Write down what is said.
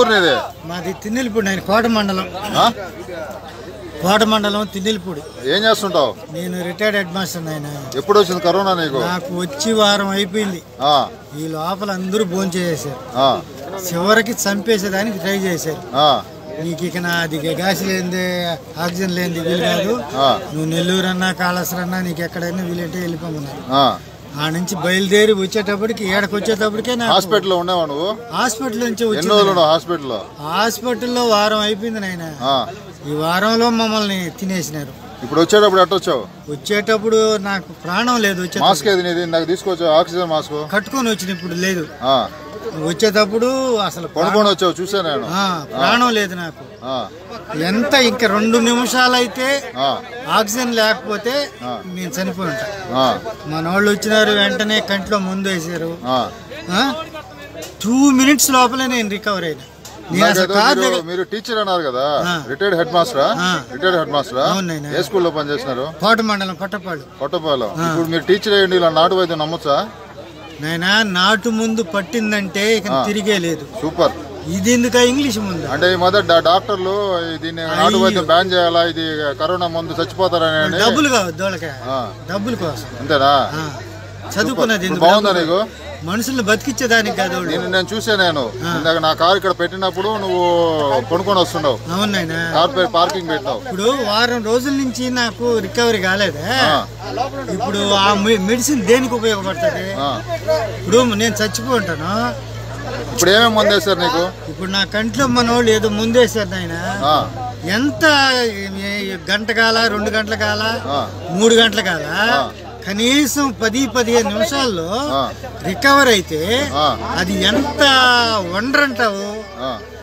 ఊరు నీది మాది తిన్నెలపూడి నేను కోట మండలం ఆ? కోట మండలం తిన్నెలపూడి ఏం చేస్తుంటావు నేను రిటైర్డ్ హెడ్ మాస్టర్ ఆయన ఎప్పుడు వచ్చింది కరోనా నీకు నాకు వచ్చి వారం అయిపోయింది ఆ, ఈ లోపల అందరూ భోజనం చేసేసారు ఆ, చివరికి చంపేసేదానికి ట్రై చేశారు ఆ, నీకు ఇక నాది గ్యాస్ లేనిదే ఆక్సిజన్ లేనిది వీలు కాదు ఆ, నువ్వు నెల్లూరు అన్నా కాళేశ్వరం అన్నా నీకు ఎక్కడైనా వీలంటే వెళ్ళిపోమన్నారు ఆ. ఆ నుంచి బయలుదేరి వచ్చేటప్పటికి ఏడకి వచ్చేటప్పటికే నాకు హాస్పిటల్లో ఉన్నావా నువ్వు హాస్పిటల్ నుంచి ఎన్ని వచ్చి రోజులు ఉన్నావు హాస్పిటల్లో హాస్పిటల్లో వారం అయిపోయింది నాయన ఆ, ఈ వారంలో మమ్మల్ని తినేసినారు ఇప్పుడు వచ్చేటప్పుడు ఎట్ట వచ్చావు వచ్చేటప్పుడు నాకు ప్రాణం లేదు వచ్చే మాస్క్ ఏది నీది నాకు తీసుకొచ్చావు ఆక్సిజన్ మాస్క్ కట్టుకొని వచ్చిన ఇప్పుడు లేదు ఆ, వచ్చేటప్పుడు అసలు ప్రా- కొనుక్కొని వచ్చావు చూసా నేను ఆ, ప్రాణం లేదు నాకు ఆ, ఎంత ఇంకా రెండు నిమిషాలు అయితే ఆ, ఆక్సిజన్ లేకపోతే నేను చనిపోయి ఉంటా ఆ, మన వాళ్ళు వచ్చినారు వెంటనే కంట్లో ముందు వేసారు ఆ. టూ మినిట్స్ లోపలే నేను రికవర్ అయినా నేను అసలు నాకేదో కాదు మీరు మీరు టీచర్ అన్నారు కదా ఆ. రిటైర్డ్ హెడ్ మాస్టరా ఆ. రిటైర్డ్ హెడ్ మాస్టరా అవును నాయనా. ఏ స్కూల్లో పనిచేస్తున్నారు కోట మండలం కొట్టపాడు కొట్టపాలెం ఇప్పుడు మీరు టీచర్ అయ్యండి ఇలా నాటు వైద్యం నమ్మొచ్చా నాయనా నాటు ముందు పట్టిందంటే ఇక తిరిగే లేదు సూపర్ ఇది ఎందుక ఇంగ్లీష్ ముందు అంటే ఈ మధ్య డా- డాక్టర్లు దీన్ని నాటు వైద్యం బ్యాన్ చేయాలా ఇది కరోనా ముందు చచ్చిపోతారని అని. డబ్బులు కావద్దు వాళ్ళకి ఆ, డబ్బుల కోసం అంతేనా ఆ, చదువుకున్నది ఇప్పుడు ఎందుకు? బాగుందా నీకు మనుషుల్ని బతికించేదానికి కాదు వాళ్ళు. నేను నేను చూసా నేను ఇందాక నా కారు ఇక్కడ పెట్టినప్పుడు నువ్వు కొనుక్కొని వస్తుండవు అవును నాయనా కార్ పై పార్కింగ్ పెట్టినావు ఇప్పుడు వారం రోజుల నుంచి నాకు రికవరీ కాలేదే ఆ, ఇప్పుడు ఆ మె- మెడిసిన్ దేనికి ఉపయోగపడుతుంది ఆ. ఇప్పుడు నేను చచ్చిపోయి ఉంటాను ఇప్పుడు ఏమేమి మంది వేస్తారు నీకు ఇప్పుడు నా కంట్లో మన వాళ్ళు ఏదో ముందేశారు నాయన ఆ, ఎంత ఏ- గంట కాల రెండు గంటల కాల ఆ. మూడు గంటల కాల కనీసం పది పదిహేను నిమిషాల్లో ఆ. రికవర్ అయితే ఆ. అది ఎంత వండర్ అంటావు ఆ.